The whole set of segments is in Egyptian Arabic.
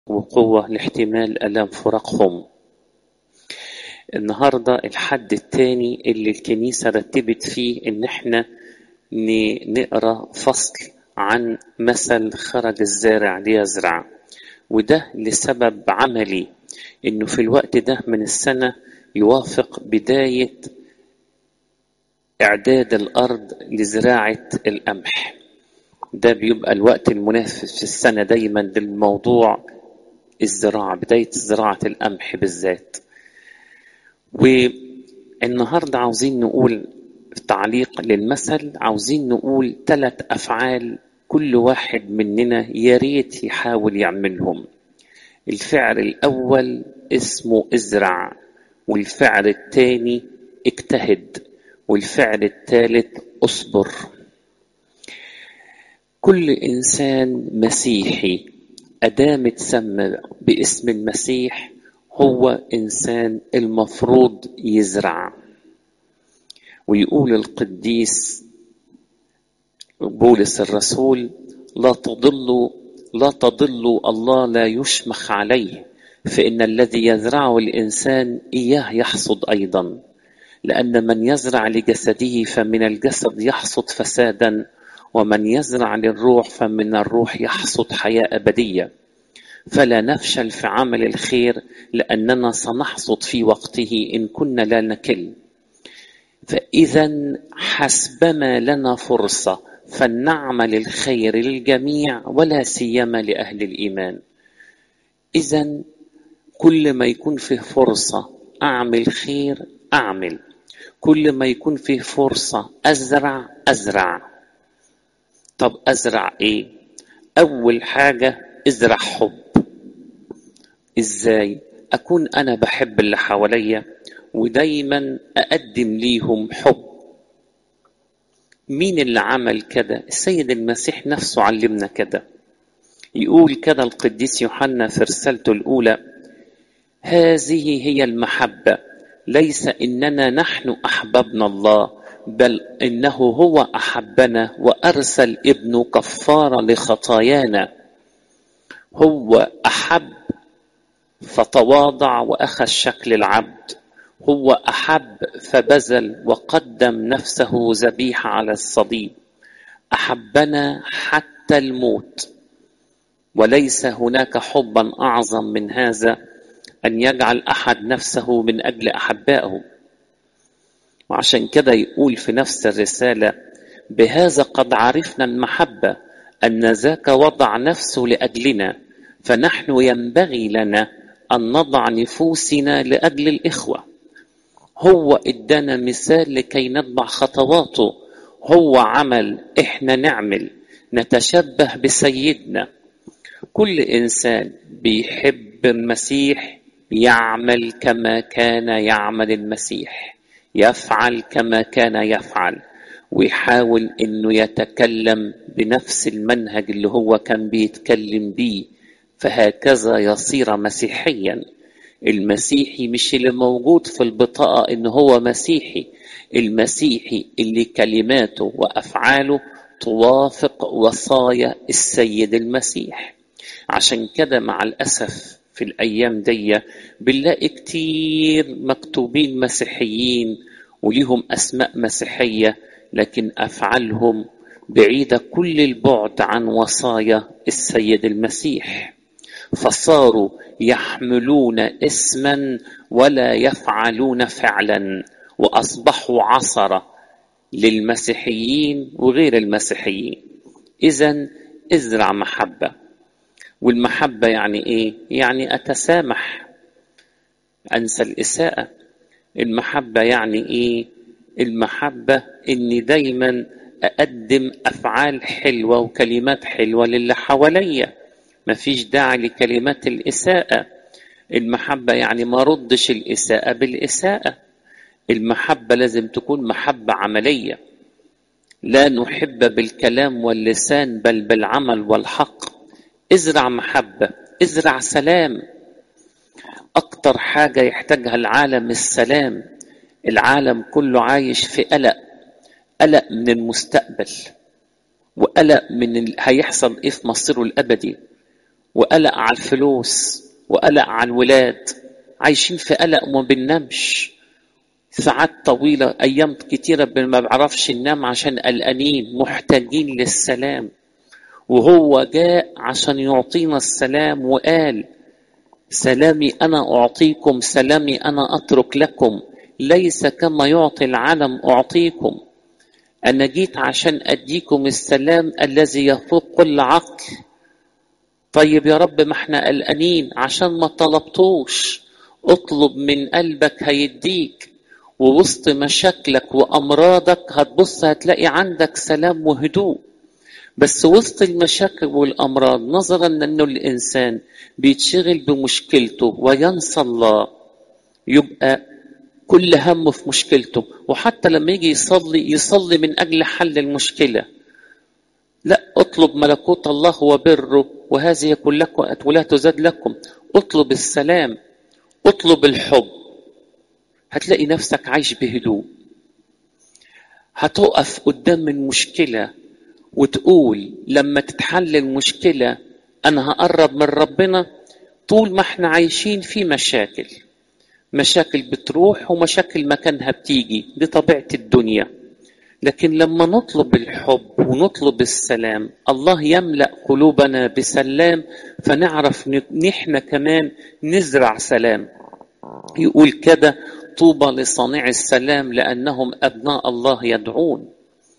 وقوة لاحتمال ألام فراقهم النهاردة الحد التاني اللي الكنيسة رتبت فيه إن إحنا نقرأ فصل عن مثل خرج الزارع ليزرع وده لسبب عملي إنه في الوقت ده من السنة يوافق بداية إعداد الأرض لزراعة القمح ده بيبقى الوقت المناسب في السنة دايما للموضوع الزراعة بداية زراعة القمح بالذات والنهاردة عاوزين نقول تعليق للمثل عاوزين نقول ثلاث أفعال كل واحد مننا يا ريت يحاول يعملهم الفعل الأول اسمه ازرع والفعل الثاني اجتهد والفعل الثالث اصبر كل إنسان مسيحي أدام اتسمى باسم المسيح هو إنسان المفروض يزرع ويقول القديس بولس الرسول لا تضلوا لا تضلوا الله لا يشمخ عليه فإن الذي يزرعه الإنسان إياه يحصد أيضا لأن من يزرع لجسده فمن الجسد يحصد فسادا ومن يزرع للروح فمن الروح يحصد حياة أبدية فلا نفشل في عمل الخير لأننا سنحصد في وقته إن كنا لا نكل فإذا حسبما لنا فرصة فلنعمل الخير للجميع ولا سيما لأهل الإيمان إذا كل ما يكون فيه فرصة أعمل خير أعمل كل ما يكون فيه فرصة أزرع أزرع طب أزرع إيه؟ أول حاجة ازرع حب إزاي؟ أكون أنا بحب اللي حواليا ودايما أقدم ليهم حب مين اللي عمل كده؟ السيد المسيح نفسه علمنا كده يقول كده القديس يوحنا في رسالته الأولى هذه هي المحبة ليس إننا نحن أحببنا الله بل إنه هو أحبنا وأرسل ابنه كفارة لخطايانا هو أحب فتواضع وأخذ شكل العبد هو أحب فبذل وقدم نفسه ذبيحة على الصليب أحبنا حتى الموت وليس هناك حبا أعظم من هذا أن يجعل أحد نفسه من أجل أحبائه وعشان كده يقول في نفس الرسالة بهذا قد عرفنا المحبة أن ذاك وضع نفسه لأجلنا فنحن ينبغي لنا أن نضع نفوسنا لأجل الإخوة هو ادانا مثال لكي نتبع خطواته هو عمل احنا نعمل نتشبه بسيدنا كل انسان بيحب المسيح يعمل كما كان يعمل المسيح يفعل كما كان يفعل ويحاول انه يتكلم بنفس المنهج اللي هو كان بيتكلم بيه فهكذا يصير مسيحيا المسيحي مش اللي موجود في البطاقة إن هو مسيحي المسيحي اللي كلماته وأفعاله توافق وصايا السيد المسيح عشان كده مع الأسف في الأيام دي بنلاقي كتير مكتوبين مسيحيين وليهم أسماء مسيحية لكن أفعالهم بعيدة كل البعد عن وصايا السيد المسيح فصاروا يحملون اسما ولا يفعلون فعلا واصبحوا عصره للمسيحيين وغير المسيحيين اذا ازرع محبه والمحبه يعني ايه يعني اتسامح انسى الاساءه المحبه يعني ايه المحبه اني دايما اقدم افعال حلوه وكلمات حلوه للي حواليا مفيش داعي لكلمات الإساءة المحبة يعني ما ردش الإساءة بالإساءة المحبة لازم تكون محبة عملية لا نحب بالكلام واللسان بل بالعمل والحق ازرع محبة ازرع سلام أكتر حاجة يحتاجها العالم السلام العالم كله عايش في قلق قلق من المستقبل وقلق من ال... هيحصل ايه في مصيره الابدي وقلق على الفلوس وقلق على الولاد عايشين في قلق وما بننامش ساعات طويلة أيام كتيرة ما بعرفش ننام عشان قلقانين محتاجين للسلام وهو جاء عشان يعطينا السلام وقال سلامي أنا أعطيكم سلامي أنا أترك لكم ليس كما يعطي العالم أعطيكم أنا جيت عشان أديكم السلام الذي يفوق كل عقل طيب يا رب ما احنا قلقانين عشان ما طلبتوش اطلب من قلبك هيديك ووسط مشاكلك وأمراضك هتبص هتلاقي عندك سلام وهدوء بس وسط المشاكل والأمراض نظرا أنه الإنسان بيتشغل بمشكلته وينسى الله يبقى كل همه في مشكلته وحتى لما يجي يصلي يصلي من أجل حل المشكلة لا اطلب ملكوت الله وبره وهذه كلكم ولا تزاد لكم اطلب السلام اطلب الحب هتلاقي نفسك عايش بهدوء هتقف قدام المشكلة وتقول لما تتحل المشكلة أنا هقرب من ربنا طول ما احنا عايشين في مشاكل مشاكل بتروح ومشاكل مكانها بتيجي دي طبيعة الدنيا لكن لما نطلب الحب ونطلب السلام الله يملأ قلوبنا بسلام فنعرف نحن كمان نزرع سلام يقول كده طوبى لصانع السلام لأنهم أبناء الله يدعون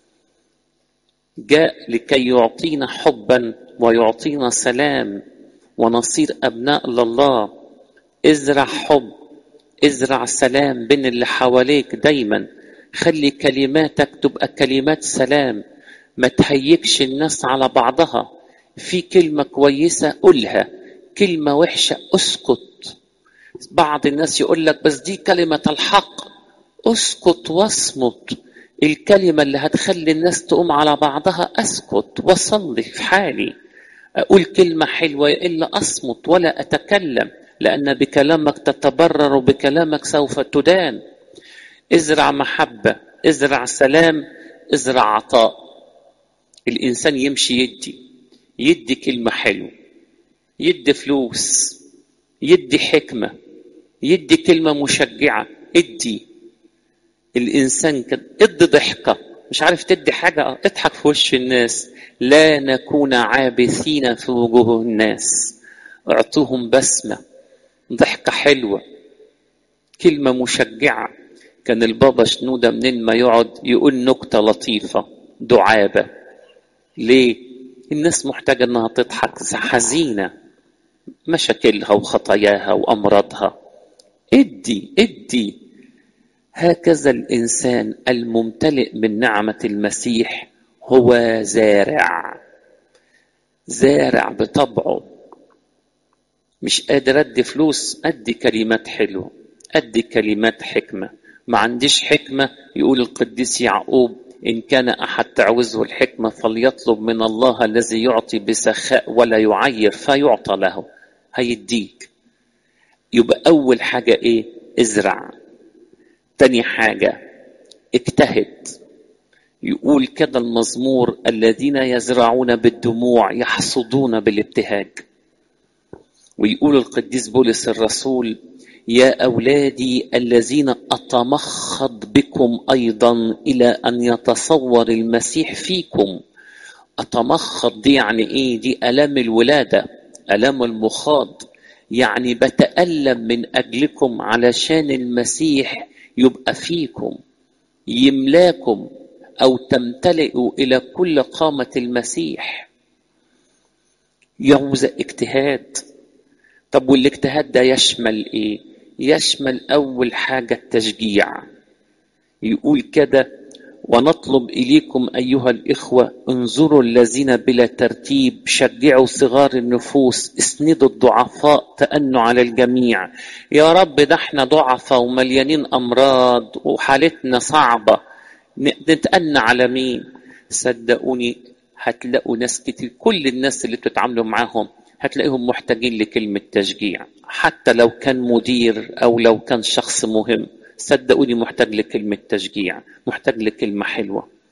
جاء لكي يعطينا حبا ويعطينا سلام ونصير أبناء لله ازرع حب ازرع سلام بين اللي حواليك دايما خلي كلماتك تبقى كلمات سلام ما تهيكش الناس على بعضها في كلمة كويسة قولها كلمة وحشة اسكت بعض الناس يقول لك بس دي كلمة الحق اسكت واصمت الكلمة اللي هتخلي الناس تقوم على بعضها اسكت وصلي في حالي اقول كلمة حلوة الا اصمت ولا اتكلم لان بكلامك تتبرر وبكلامك سوف تدان ازرع محبة ازرع سلام ازرع عطاء الانسان يمشي يدي يدي كلمة حلوة يدي فلوس يدي حكمة يدي كلمة مشجعة ادي الإنسان كده ادي ضحكة مش عارف تدي حاجة اضحك في وش الناس لا نكون عابثين في وجوه الناس اعطوهم بسمة ضحكة حلوة كلمة مشجعة كان البابا شنودة منين ما يقعد يقول نكتة لطيفة دعابة ليه؟ الناس محتاجة انها تضحك حزينة مشاكلها وخطاياها وامراضها ادي ادي هكذا الانسان الممتلئ من نعمه المسيح هو زارع زارع بطبعه مش قادر ادي فلوس ادي كلمات حلوه ادي كلمات حكمه ما عنديش حكمه يقول القديس يعقوب إن كان أحد تعوزه الحكمة فليطلب من الله الذي يعطي بسخاء ولا يعير فيعطى له هيديك يبقى أول حاجة إيه ازرع تاني حاجة اجتهد يقول كده المزمور الذين يزرعون بالدموع يحصدون بالابتهاج ويقول القديس بولس الرسول يا أولادي الذين أتمخض بكم أيضا إلى أن يتصور المسيح فيكم أتمخض دي يعني إيه دي ألام الولادة ألام المخاض يعني بتألم من أجلكم علشان المسيح يبقى فيكم يملاكم أو تمتلئوا إلى كل قامة المسيح يعوز اجتهاد طب والاجتهاد ده يشمل ايه يشمل اول حاجه التشجيع يقول كده ونطلب اليكم ايها الاخوه انظروا الذين بلا ترتيب شجعوا صغار النفوس اسندوا الضعفاء تأنوا على الجميع يا رب ده احنا ضعفاء ومليانين امراض وحالتنا صعبه نتأنى على مين صدقوني هتلاقوا ناس كتير كل الناس اللي بتتعاملوا معاهم هتلاقيهم محتاجين لكلمة تشجيع حتى لو كان مدير أو لو كان شخص مهم صدقوني محتاج لكلمة تشجيع محتاج لكلمة حلوة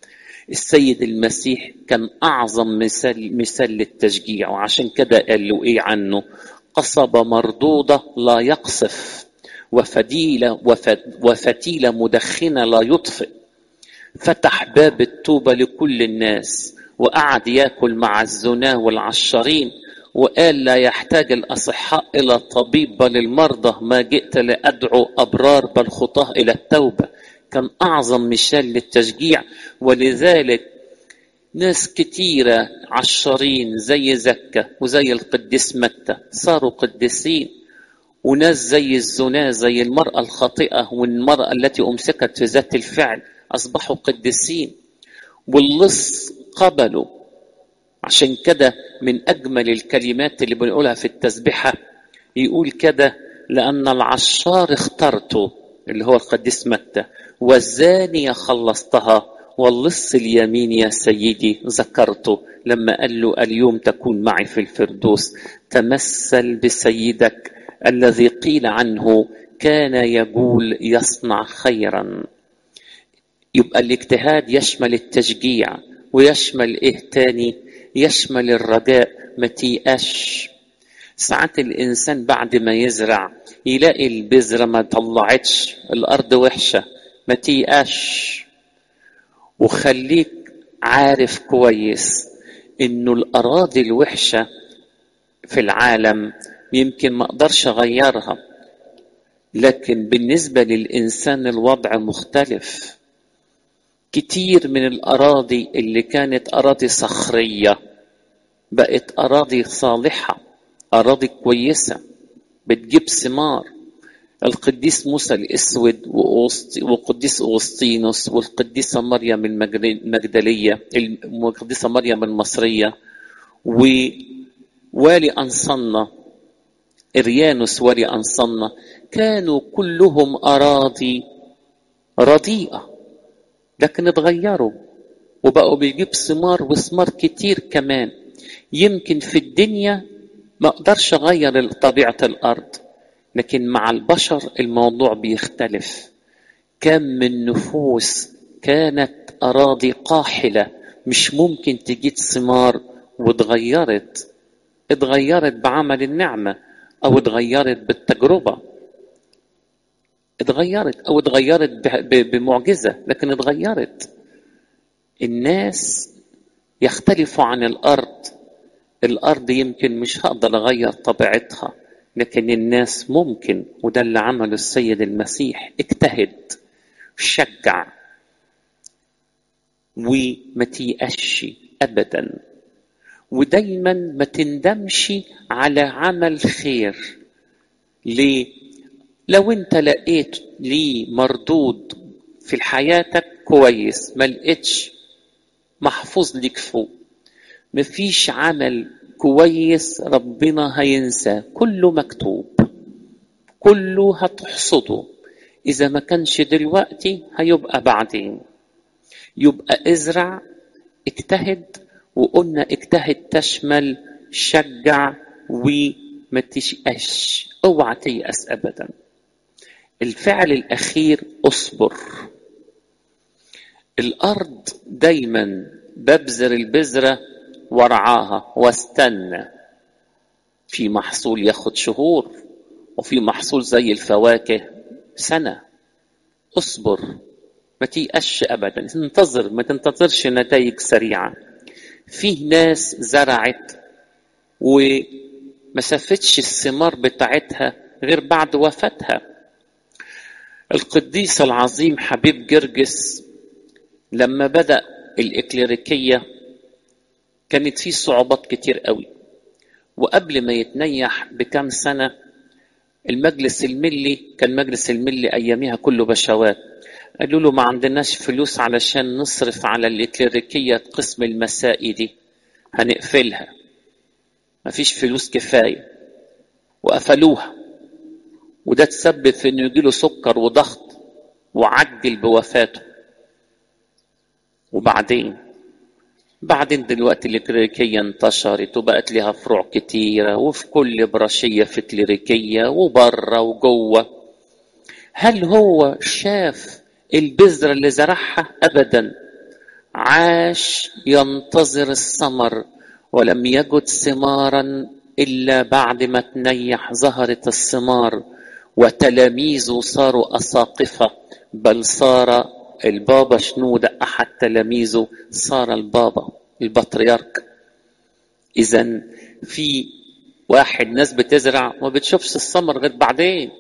السيد المسيح كان أعظم مثال مثال للتشجيع وعشان كده قال له إيه عنه قصبة مردودة لا يقصف وفديلة وفتيلة مدخنة لا يطفئ فتح باب التوبة لكل الناس وقعد ياكل مع الزنا والعشارين وقال لا يحتاج الأصحاء إلى طبيب بل المرضى ما جئت لأدعو أبرار بل خطاه إلى التوبة كان أعظم مثال للتشجيع ولذلك ناس كتيرة عشرين زي زكة وزي القديس متى صاروا قديسين وناس زي الزنا زي المرأة الخاطئة والمرأة التي أمسكت في ذات الفعل أصبحوا قديسين واللص قبلوا عشان كده من أجمل الكلمات اللي بنقولها في التسبحة يقول كده لأن العشار اخترته اللي هو القديس متى والزانية خلصتها واللص اليمين يا سيدي ذكرته لما قال له اليوم تكون معي في الفردوس تمثل بسيدك الذي قيل عنه كان يقول يصنع خيرا يبقى الاجتهاد يشمل التشجيع ويشمل ايه تاني يشمل الرجاء ما تيأش ساعات الانسان بعد ما يزرع يلاقي البذره ما طلعتش الارض وحشه ما تيأش وخليك عارف كويس انه الاراضي الوحشه في العالم يمكن ما اقدرش اغيرها لكن بالنسبه للانسان الوضع مختلف كتير من الاراضي اللي كانت اراضي صخريه بقت اراضي صالحه اراضي كويسه بتجيب ثمار القديس موسى الاسود وقديس اغسطينوس والقديسه مريم المجدليه والقديسه مريم المصريه ووالي انصنا اريانوس والي انصنا كانوا كلهم اراضي رديئه لكن اتغيروا وبقوا بيجيب ثمار وثمار كتير كمان يمكن في الدنيا ما اقدرش اغير طبيعه الارض لكن مع البشر الموضوع بيختلف كم من نفوس كانت اراضي قاحله مش ممكن تجيب ثمار واتغيرت اتغيرت بعمل النعمه او اتغيرت بالتجربه اتغيرت او اتغيرت بمعجزه لكن اتغيرت الناس يختلفوا عن الارض الارض يمكن مش هقدر اغير طبيعتها لكن الناس ممكن وده اللي عمله السيد المسيح اجتهد شجع وما تيأسش ابدا ودايما ما تندمش على عمل خير ليه لو انت لقيت ليه مردود في حياتك كويس ما لقيتش محفوظ ليك فوق مفيش عمل كويس ربنا هينسى كله مكتوب كله هتحصده إذا ما كانش دلوقتي هيبقى بعدين يبقى ازرع اجتهد وقلنا اجتهد تشمل شجع وما تشقاش اوعى تيأس ابدا الفعل الاخير اصبر الارض دايما ببذر البذره وارعاها واستنى في محصول ياخد شهور وفي محصول زي الفواكه سنة اصبر ما تيأش أبدا انتظر ما تنتظرش نتائج سريعة فيه ناس زرعت وما سافتش الثمار بتاعتها غير بعد وفاتها القديس العظيم حبيب جرجس لما بدأ الإكليريكية كانت فيه صعوبات كتير قوي وقبل ما يتنيح بكام سنة المجلس الملي كان مجلس الملي أياميها كله بشوات قالوا له ما عندناش فلوس علشان نصرف على الإكليريكية قسم المسائي دي هنقفلها مفيش فلوس كفاية وقفلوها وده تسبب في انه يجيله سكر وضغط وعجل بوفاته وبعدين بعدين دلوقتي الكليريكية انتشرت وبقت لها فروع كتيرة وفي كل برشية في كليريكية وبره وجوه هل هو شاف البذرة اللي زرعها أبدا عاش ينتظر الثمر ولم يجد ثمارا الا بعد ما تنيح ظهرت الثمار وتلاميذه صاروا اساقفه بل صار البابا شنودة احد تلاميذه صار البابا البطريرك اذا في واحد ناس بتزرع ما بتشوفش الثمر غير بعدين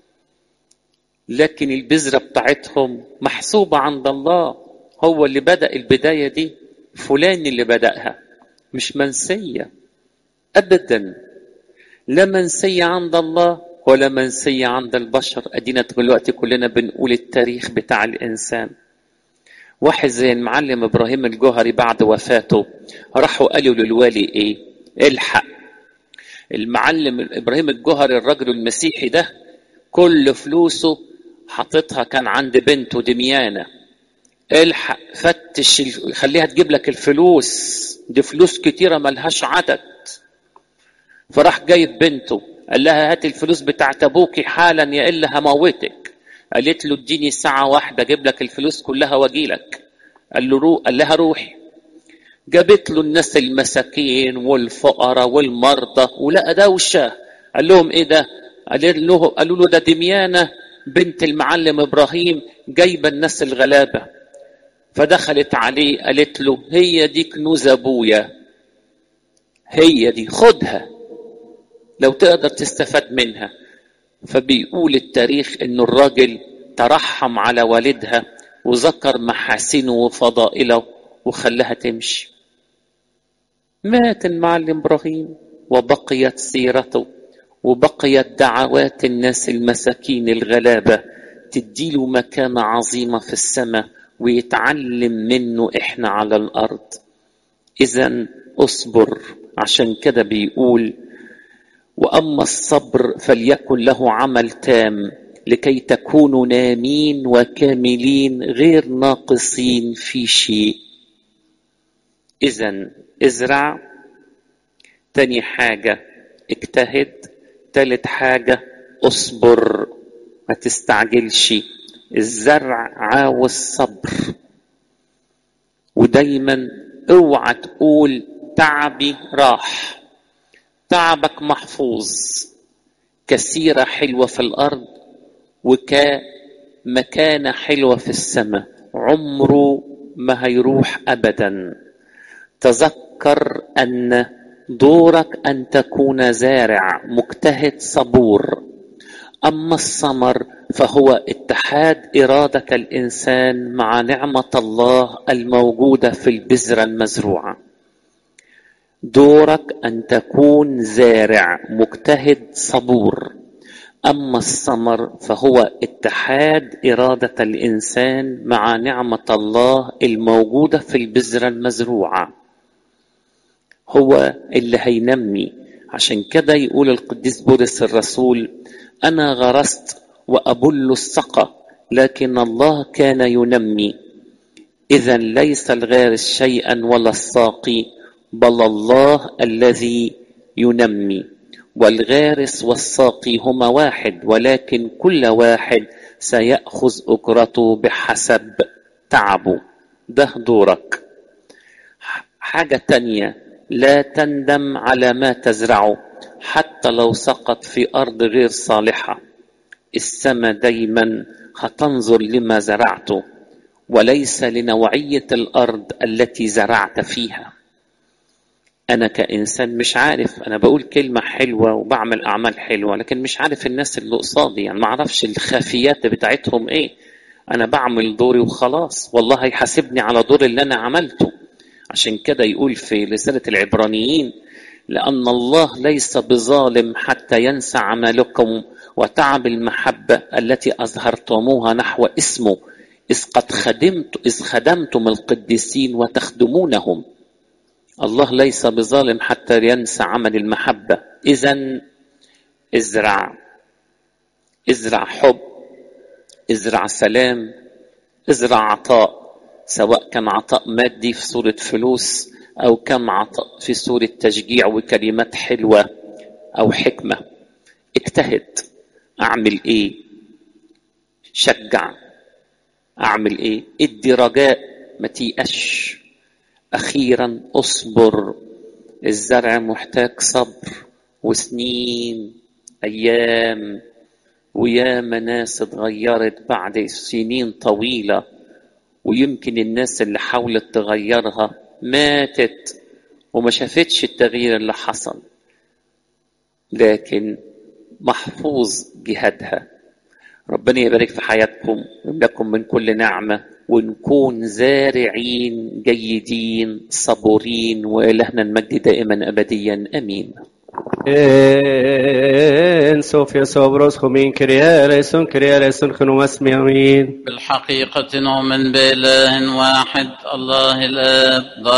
لكن البذرة بتاعتهم محسوبة عند الله هو اللي بدأ البداية دي فلان اللي بدأها مش منسية أبدا لا منسية عند الله ولا منسية عند البشر أدينا دلوقتي كلنا بنقول التاريخ بتاع الإنسان واحد زي المعلم إبراهيم الجوهري بعد وفاته راحوا قالوا للوالي إيه الحق المعلم إبراهيم الجوهري الرجل المسيحي ده كل فلوسه حاططها كان عند بنته دميانة الحق فتش خليها تجيب لك الفلوس دي فلوس كتيرة ملهاش عدد فراح جايب بنته قال لها هات الفلوس بتاعت ابوكي حالا يا الا هموتك قالت له اديني ساعة واحدة اجيب لك الفلوس كلها واجيلك قال له روح قال لها روحي جابت له الناس المساكين والفقراء والمرضى ولقى دوشة قال لهم ايه ده قال له قالوا له ده دميانة بنت المعلم ابراهيم جايبه الناس الغلابه فدخلت عليه قالت له هي دي كنوز ابويا هي دي خدها لو تقدر تستفاد منها فبيقول التاريخ ان الراجل ترحم على والدها وذكر محاسنه وفضائله وخلاها تمشي مات المعلم ابراهيم وبقيت سيرته وبقيت دعوات الناس المساكين الغلابة تديله مكانة عظيمة في السماء ويتعلم منه احنا على الأرض إذا اصبر عشان كده بيقول وأما الصبر فليكن له عمل تام لكي تكونوا نامين وكاملين غير ناقصين في شيء إذا ازرع تاني حاجة اجتهد تالت حاجة اصبر ما تستعجلش الزرع عاوز صبر ودايما اوعى تقول تعبي راح تعبك محفوظ كسيرة حلوة في الأرض وكمكانة حلوة في السماء عمره ما هيروح أبدا تذكر أن دورك ان تكون زارع مجتهد صبور اما الثمر فهو اتحاد اراده الانسان مع نعمه الله الموجوده في البذره المزروعه دورك ان تكون زارع مجتهد صبور اما الثمر فهو اتحاد اراده الانسان مع نعمه الله الموجوده في البذره المزروعه هو اللي هينمي عشان كده يقول القديس بولس الرسول انا غرست وابل السقى لكن الله كان ينمي اذا ليس الغارس شيئا ولا الساقي بل الله الذي ينمي والغارس والساقي هما واحد ولكن كل واحد سيأخذ أجرته بحسب تعبه ده دورك حاجة تانية لا تندم على ما تزرعه حتى لو سقط في أرض غير صالحة السماء دايما هتنظر لما زرعته وليس لنوعية الأرض التي زرعت فيها أنا كإنسان مش عارف أنا بقول كلمة حلوة وبعمل أعمال حلوة لكن مش عارف الناس اللي قصادي يعني ما أعرفش الخافيات بتاعتهم إيه أنا بعمل دوري وخلاص والله هيحاسبني على دور اللي أنا عملته عشان كده يقول في رسالة العبرانيين لأن الله ليس بظالم حتى ينسى عملكم وتعب المحبة التي أظهرتموها نحو اسمه إذ قد خدمت إذ خدمتم القديسين وتخدمونهم الله ليس بظالم حتى ينسى عمل المحبة إذا ازرع ازرع حب ازرع سلام ازرع عطاء سواء كان عطاء مادي في صورة فلوس أو كان عطاء في صورة تشجيع وكلمات حلوة أو حكمة اجتهد أعمل إيه شجع أعمل إيه ادي رجاء ما تيأش أخيرا أصبر الزرع محتاج صبر وسنين أيام وياما ناس اتغيرت بعد سنين طويلة ويمكن الناس اللي حاولت تغيرها ماتت وما شافتش التغيير اللي حصل لكن محفوظ جهادها ربنا يبارك في حياتكم ويملككم من كل نعمة ونكون زارعين جيدين صبورين وإلهنا المجد دائما أبديا أمين En Sofia Sobros Homin Kriya Resun Kriya Resun Khunum Asmi Amin بالحقيقة نؤمن بإله واحد الله الآب